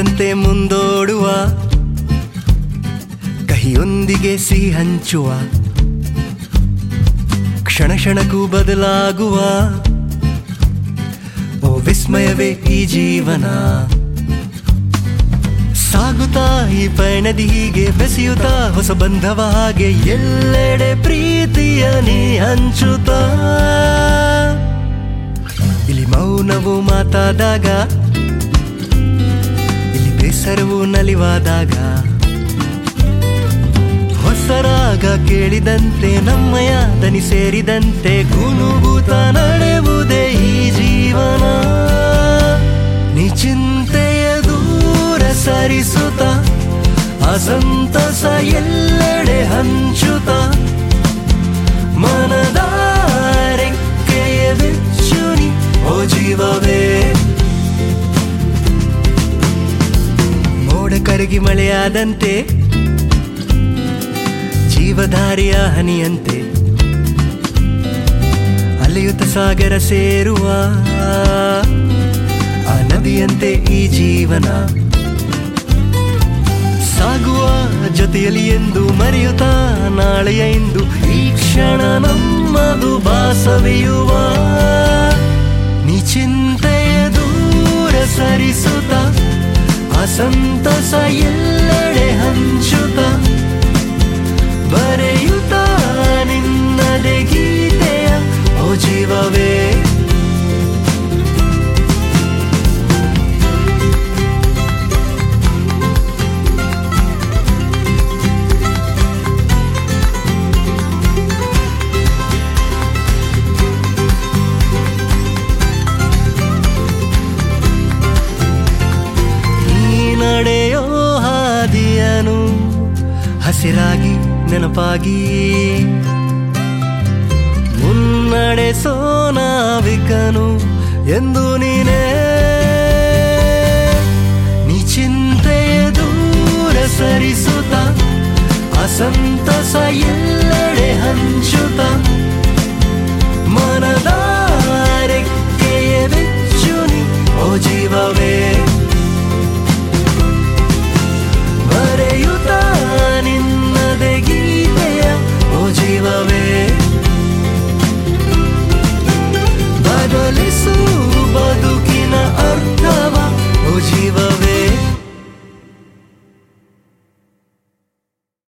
ಮಿಂಚಂತೆ ಮುಂದೋಡುವ ಕಹಿಯೊಂದಿಗೆ ಸಿಹಿ ಹಂಚುವ ಕ್ಷಣ ಕ್ಷಣಕ್ಕೂ ಬದಲಾಗುವ ಓ ವಿಸ್ಮಯವೇ ಈ ಜೀವನ ಸಾಗುತ್ತಾ ಈ ಪಯಣದಿ ಹೀಗೆ ಬೆಸೆಯುತ್ತಾ ಹೊಸ ಬಂಧವ ಹಾಗೆ ಎಲ್ಲೆಡೆ ಪ್ರೀತಿಯ ನೀ ಹಂಚುತ್ತಾ ಇಲ್ಲಿ ಮೌನವು ಮಾತಾದಾಗ ಇಲ್ಲಿ ಬೇಸರವು ನಲಿವಾದಾಗ ಹೊಸರಾಗ ಕೇಳಿದಂತೆ ನಮ್ಮಯ ದನಿ ಸೇರಿದಂತೆ ಗುನುಗುತ ನಡೆಯುವುದೇ ಈ ಜೀವನ ನೀ ಚಿಂತೆಯ ದೂರ ಸರಿಸುತ್ತ ಅಸಂತಸ ಎಲ್ಲೆಡೆ ಹಂಚುತ್ತ ಮನದ ರೆಕ್ಕೆಯ ಬೆಚ್ಚುನಿ ಓ ಜೀವವೇ ಮೋಡ ಕರಗಿ ಮಳೆಯಾದಂತೆ ಜೀವಧಾರಿಯ ಹನಿಯಂತೆ ಅಲೆಯುತ್ತ ಸಾಗರ ಸೇರುವ ಆ ನದಿಯಂತೆ ಈ ಜೀವನ ಸಾಗುವ ಜೊತೆಯಲ್ಲಿ ಎಂದು ಮರೆಯುತ್ತ ನಾಳೆಯ ಎಂದು ಈ ಕ್ಷಣ ನಮ್ಮದು ಬಾಸವೆಯುವ ನೀ ಚಿಂತೆಯ ದೂರ ಸರಿಸುತ್ತ ಅಸಂತಸ ಎಲ್ಲೆಡೆ ಹಂಚುತ್ತ ಬರೆಯುತ್ತ ನಿನ್ನದೆ ಗೀತೆಯ ಓ ಜೀವವೇ ನೀ ನಡೆಯೋ ಹಾದಿಯನು ಹಸಿರಾಗಿ ನೆನಪಾಗಿ ಮುನ್ನಡೆಸೋ ನಾವಿಕನು ಎಂದು ನೀನೇ ನೀ ಚಿಂತೆಯ ದೂರ ಸರಿಸುತ್ತ ಅಸಂತಸ ಎಲ್ಲೆಡೆ ಹಂಚುತ್ತ ಮನದ